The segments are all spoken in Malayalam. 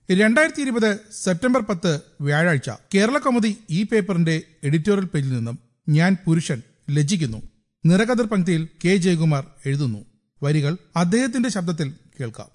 രണ്ടായിരത്തി ഇരുപത് സെപ്റ്റംബർ പത്ത് വ്യാഴാഴ്ച കേരള കൗമുദി ഈ പേപ്പറിന്റെ എഡിറ്റോറിയൽ പേജിൽ നിന്നും ഞാൻ പുരുഷൻ ലജ്ജിക്കുന്നു നിറകതിർ പങ്ക്തിയിൽ കെ ജയകുമാർ എഴുതുന്നു വരികൾ അദ്ദേഹത്തിന്റെ ശബ്ദത്തിൽ കേൾക്കാം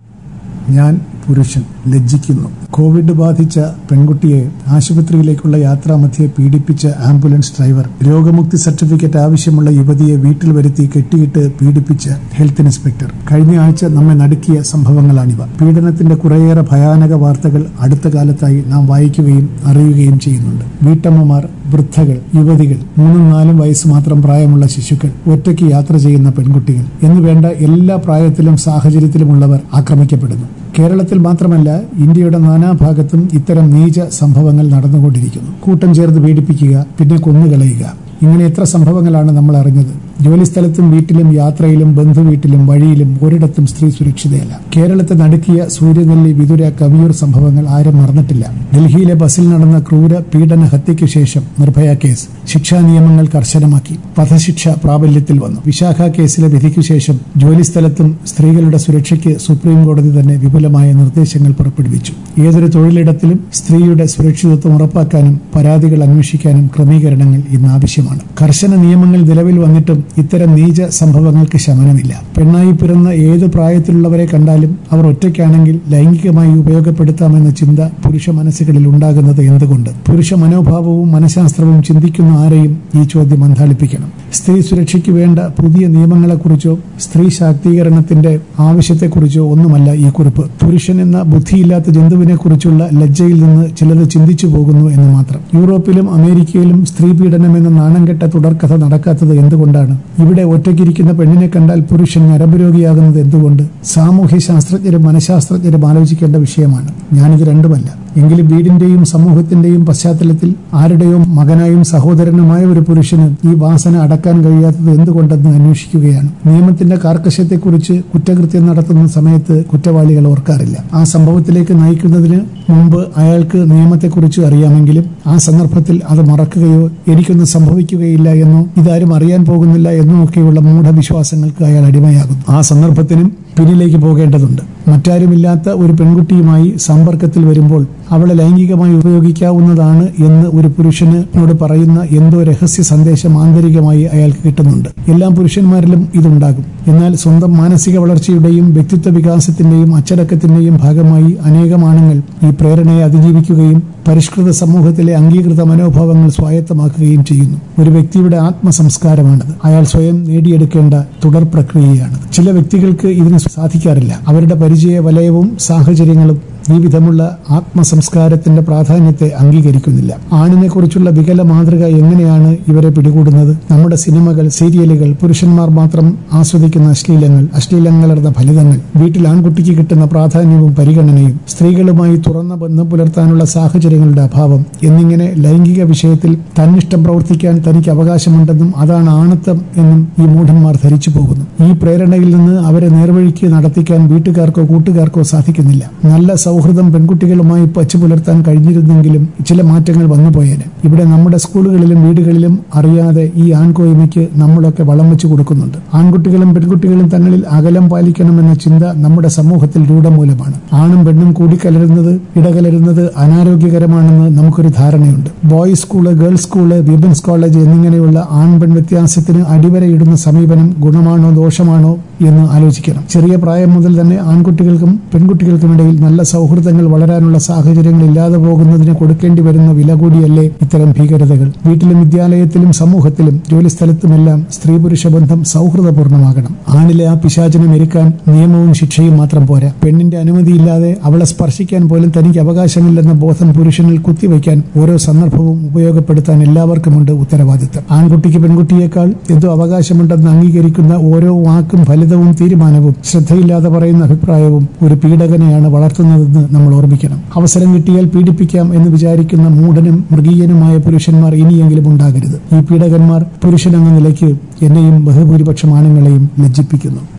ഞാൻ പുരുഷൻ ലജ്ജിക്കുന്നു കോവിഡ് ബാധിച്ച പെൺകുട്ടിയെ ആശുപത്രിയിലേക്കുള്ള യാത്രാമധ്യേ പീഡിപ്പിച്ച ആംബുലൻസ് ഡ്രൈവർ രോഗമുക്തി സർട്ടിഫിക്കറ്റ് ആവശ്യമുള്ള യുവതിയെ വീട്ടിൽ വരുത്തി കെട്ടിയിട്ട് പീഡിപ്പിച്ച ഹെൽത്ത് ഇൻസ്പെക്ടർ കഴിഞ്ഞ ആഴ്ച നമ്മെ നടുക്കിയ സംഭവങ്ങളാണിവ പീഡനത്തിന്റെ കുറേയേറെ ഭയാനക വാർത്തകൾ അടുത്ത കാലത്തായി നാം വായിക്കുകയും അറിയുകയും ചെയ്യുന്നുണ്ട് വീട്ടമ്മമാർ വൃദ്ധകൾ യുവതികൾ മൂന്നും നാലും വയസ്സ് മാത്രം പ്രായമുള്ള ശിശുക്കൾ ഒറ്റയ്ക്ക് യാത്ര ചെയ്യുന്ന പെൺകുട്ടികൾ എന്നുവേണ്ട എല്ലാ പ്രായത്തിലും സാഹചര്യത്തിലുമുള്ളവർ ആക്രമിക്കപ്പെടുന്നു കേരളത്തിൽ മാത്രമല്ല ഇന്ത്യയുടെ നാനാഭാഗത്തും ഇത്തരം നീച സംഭവങ്ങൾ നടന്നുകൊണ്ടിരിക്കുന്നു കൂട്ടം ചേർത്ത് പീഡിപ്പിക്കുക പിന്നെ കൊന്നുകളയുക ഇങ്ങനെ എത്ര സംഭവങ്ങളാണ് നമ്മൾ അറിഞ്ഞത് ജോലിസ്ഥലത്തും വീട്ടിലും യാത്രയിലും ബന്ധുവീട്ടിലും വഴിയിലും ഒരിടത്തും സ്ത്രീ സുരക്ഷിതയല്ല കേരളത്തെ നടുക്കിയ സൂര്യനെല്ലി വിതുര കവിയൂർ സംഭവങ്ങൾ ആരും മറന്നിട്ടില്ല ഡൽഹിയിലെ ബസ്സിൽ നടന്ന ക്രൂര പീഡന ഹത്യയ്ക്ക് ശേഷം നിർഭയ കേസ് ശിക്ഷാ നിയമങ്ങൾ കർശനമാക്കി വധശിക്ഷ പ്രാബല്യത്തിൽ വന്നു വിശാഖ കേസിലെ വിധിക്കു ശേഷം ജോലിസ്ഥലത്തും സ്ത്രീകളുടെ സുരക്ഷയ്ക്ക് സുപ്രീം കോടതി തന്നെ വിപുലമായ നിർദ്ദേശങ്ങൾ പുറപ്പെടുവിച്ചു ഏതൊരു തൊഴിലിടത്തിലും സ്ത്രീയുടെ സുരക്ഷിതത്വം ഉറപ്പാക്കാനും പരാതികൾ അന്വേഷിക്കാനും ക്രമീകരണങ്ങൾ ഇന്ന് ആവശ്യമാണ് കർശന നിയമങ്ങൾ നിലവിൽ വന്നിട്ടും ഇത്തരം നീച സംഭവങ്ങൾക്ക് ശമനമില്ല പെണ്ണായി പിറന്ന ഏത് പ്രായത്തിലുള്ളവരെ കണ്ടാലും അവർ ഒറ്റയ്ക്കാണെങ്കിൽ ലൈംഗികമായി ഉപയോഗപ്പെടുത്താമെന്ന ചിന്ത പുരുഷ മനസ്സുകളിൽ ഉണ്ടാകുന്നത് എന്തുകൊണ്ട് പുരുഷ മനോഭാവവും മനഃശാസ്ത്രവും ചിന്തിക്കുന്ന ആരെയും ഈ ചോദ്യം അന്താളിപ്പിക്കണം സ്ത്രീ സുരക്ഷയ്ക്ക് വേണ്ട പുതിയ നിയമങ്ങളെക്കുറിച്ചോ സ്ത്രീ ശാക്തീകരണത്തിന്റെ ആവശ്യത്തെക്കുറിച്ചോ ഒന്നുമല്ല ഈ കുറിപ്പ് പുരുഷൻ എന്ന ബുദ്ധിയില്ലാത്ത ജന്തുവിനെ കുറിച്ചുള്ള ലജ്ജയിൽ നിന്ന് ചിലത് ചിന്തിച്ചു പോകുന്നു എന്ന് മാത്രം യൂറോപ്പിലും അമേരിക്കയിലും സ്ത്രീ പീഡനം എന്ന നാണംകെട്ട തുടർക്കഥ നടക്കാത്തത് എന്തുകൊണ്ടാണ് ഇവിടെ ഒറ്റയ്ക്കിരിക്കുന്ന പെണ്ണിനെ കണ്ടാൽ പുരുഷൻ നരമ്പരോഗിയാകുന്നത് എന്തുകൊണ്ട് സാമൂഹ്യ ശാസ്ത്രജ്ഞരും മനഃശാസ്ത്രജ്ഞരും ആലോചിക്കേണ്ട വിഷയമാണ് ഞാനിത് രണ്ടുമല്ല എങ്കിലും വീടിന്റെയും സമൂഹത്തിന്റെയും പശ്ചാത്തലത്തിൽ ആരുടെയോ മകനായും സഹോദരനുമായ ഒരു പുരുഷന് ഈ വാസന അടക്കാൻ കഴിയാത്തത് എന്തുകൊണ്ടെന്ന് അന്വേഷിക്കുകയാണ് നിയമത്തിന്റെ കാർക്കശ്യത്തെക്കുറിച്ച് കുറ്റകൃത്യം നടത്തുന്ന സമയത്ത് കുറ്റവാളികൾ ഓർക്കാറില്ല ആ സംഭവത്തിലേക്ക് നയിക്കുന്നതിന് മുമ്പ് അയാൾക്ക് നിയമത്തെക്കുറിച്ച് അറിയാമെങ്കിലും ആ സന്ദർഭത്തിൽ അത് മറക്കുകയോ എനിക്കൊന്നും സംഭവിക്കുകയില്ല എന്നോ ഇതാരും അറിയാൻ പോകുന്നില്ല എന്നോ ഒക്കെയുള്ള മൂഢവിശ്വാസങ്ങൾക്ക് അയാൾ അടിമയാകുന്നു ആ സന്ദർഭത്തിനും പിന്നിലേക്ക് പോകേണ്ടതുണ്ട് മറ്റാരുമില്ലാത്ത ഒരു പെൺകുട്ടിയുമായി സമ്പർക്കത്തിൽ വരുമ്പോൾ അവളെ ലൈംഗികമായി ഉപയോഗിക്കാവുന്നതാണ് എന്ന് ഒരു പുരുഷനോട് പറയുന്ന എന്തോ രഹസ്യ സന്ദേശം ആന്തരികമായി അയാൾക്ക് കിട്ടുന്നുണ്ട് എല്ലാ പുരുഷന്മാരിലും ഇതുണ്ടാകും എന്നാൽ സ്വന്തം മാനസിക വളർച്ചയുടെയും വ്യക്തിത്വ വികാസത്തിന്റെയും അച്ചടക്കത്തിന്റെയും ഭാഗമായി അനേകം ആണുങ്ങൾ ഈ പ്രേരണയെ അതിജീവിക്കുകയും പരിഷ്കൃത സമൂഹത്തിലെ അംഗീകൃത മനോഭാവങ്ങൾ സ്വായത്തമാക്കുകയും ചെയ്യുന്നു ഒരു വ്യക്തിയുടെ ആത്മസംസ്കാരമാണത് അയാൾ സ്വയം നേടിയെടുക്കേണ്ട തുടർ പ്രക്രിയയാണ് ചില വ്യക്തികൾക്ക് ഇതിന് സാധിക്കാറില്ല അവരുടെ പരിചയ വലയവും സാഹചര്യങ്ങളും ഈ വിധമുള്ള ആത്മസംസ്കാരത്തിന്റെ പ്രാധാന്യത്തെ അംഗീകരിക്കുന്നില്ല ആണിനെ കുറിച്ചുള്ള വികല മാതൃക എങ്ങനെയാണ് ഇവരെ പിടികൂടുന്നത് നമ്മുടെ സിനിമകൾ സീരിയലുകൾ പുരുഷന്മാർ മാത്രം ആസ്വദിക്കുന്ന അശ്ലീലങ്ങൾ അശ്ലീലങ്ങളർന്ന ഫലിതങ്ങൾ വീട്ടിൽ ആൺകുട്ടിക്ക് കിട്ടുന്ന പ്രാധാന്യവും പരിഗണനയും സ്ത്രീകളുമായി തുറന്ന ബന്ധം പുലർത്താനുള്ള സാഹചര്യങ്ങളുടെ അഭാവം എന്നിങ്ങനെ ലൈംഗിക വിഷയത്തിൽ തന്നിഷ്ടം പ്രവർത്തിക്കാൻ തനിക്ക് അവകാശമുണ്ടെന്നും അതാണ് ആണത്വം എന്നും ഈ മൂഢന്മാർ ധരിച്ചു പോകുന്നു ഈ പ്രേരണയിൽ നിന്ന് അവരെ നേർവഴിക്ക് നടത്തിക്കാൻ വീട്ടുകാർക്കോ കൂട്ടുകാർക്കോ സാധിക്കുന്നില്ല നല്ല സൗഹൃദം പെൺകുട്ടികളുമായി പച്ചു പുലർത്താൻ കഴിഞ്ഞിരുന്നെങ്കിലും ചില മാറ്റങ്ങൾ വന്നുപോയേനെ ഇവിടെ നമ്മുടെ സ്കൂളുകളിലും വീടുകളിലും അറിയാതെ ഈ ആൺകോയ്മയ്ക്ക് നമ്മളൊക്കെ വളം വെച്ചു കൊടുക്കുന്നുണ്ട് ആൺകുട്ടികളും പെൺകുട്ടികളും തങ്ങളിൽ അകലം പാലിക്കണമെന്ന ചിന്ത നമ്മുടെ സമൂഹത്തിൽ രൂഢമൂലമാണ് ആണും പെണ്ണും കൂടിക്കലരുന്നത് ഇടകലരുന്നത് അനാരോഗ്യകരമാണെന്ന് നമുക്കൊരു ധാരണയുണ്ട് boys school girls school women's college എന്നിങ്ങനെയുള്ള ആൺ പെൺ വ്യത്യാസത്തിന് അടിവരയിടുന്ന സമീപനം ഗുണമാണോ ദോഷമാണോ എന്ന് ആലോചിക്കണം ചെറിയ പ്രായം മുതൽ തന്നെ ആൺകുട്ടികൾക്കും പെൺകുട്ടികൾക്കുമിടയിൽ നല്ല സൗഹൃദങ്ങൾ വളരാനുള്ള സാഹചര്യങ്ങൾ ഇല്ലാതെ പോകുന്നതിന് കൊടുക്കേണ്ടി വരുന്ന വില കൂടിയല്ലേ ഇത്തരം ഭീകരതകൾ വീട്ടിലും വിദ്യാലയത്തിലും സമൂഹത്തിലും ജോലിസ്ഥലത്തുമെല്ലാം സ്ത്രീ പുരുഷ ബന്ധം സൗഹൃദപൂർണ്ണമാകണം ആണിലെ ആ പിശാചിനെ മെരുക്കാൻ നിയമവും ശിക്ഷയും മാത്രം പോരാ പെണ്ണിന്റെ അനുമതിയില്ലാതെ അവളെ സ്പർശിക്കാൻ പോലും തനിക്ക് അവകാശമില്ലെന്ന ബോധം പുരുഷനിൽ കുത്തിവയ്ക്കാൻ ഓരോ സന്ദർഭവും ഉപയോഗപ്പെടുത്താൻ എല്ലാവർക്കുമുണ്ട് ഉത്തരവാദിത്തം ആൺകുട്ടിക്ക് പെൺകുട്ടിയേക്കാൾ എന്തോ അവകാശമുണ്ടെന്ന് അംഗീകരിക്കുന്ന ഓരോ വാക്കും ഫലിതവും തീരുമാനവും ശ്രദ്ധയില്ലാതെ പറയുന്ന അഭിപ്രായവും ഒരു പീഡകനെയാണ് വളർത്തുന്നതെന്ന് നമ്മൾ ഓർമ്മിക്കണം അവസരം കിട്ടിയാൽ പീഡിപ്പിക്കാം എന്ന് വിചാരിക്കുന്ന മൂഢനും മൃഗീയനുമായ പുരുഷന്മാർ ഇനിയെങ്കിലും ഉണ്ടാകരുത് ഈ പീഡകന്മാർ പുരുഷനെന്ന നിലയ്ക്ക് എന്നെയും ബഹുഭൂരിപക്ഷം ആണുങ്ങളെയും ലജ്ജിപ്പിക്കുന്നു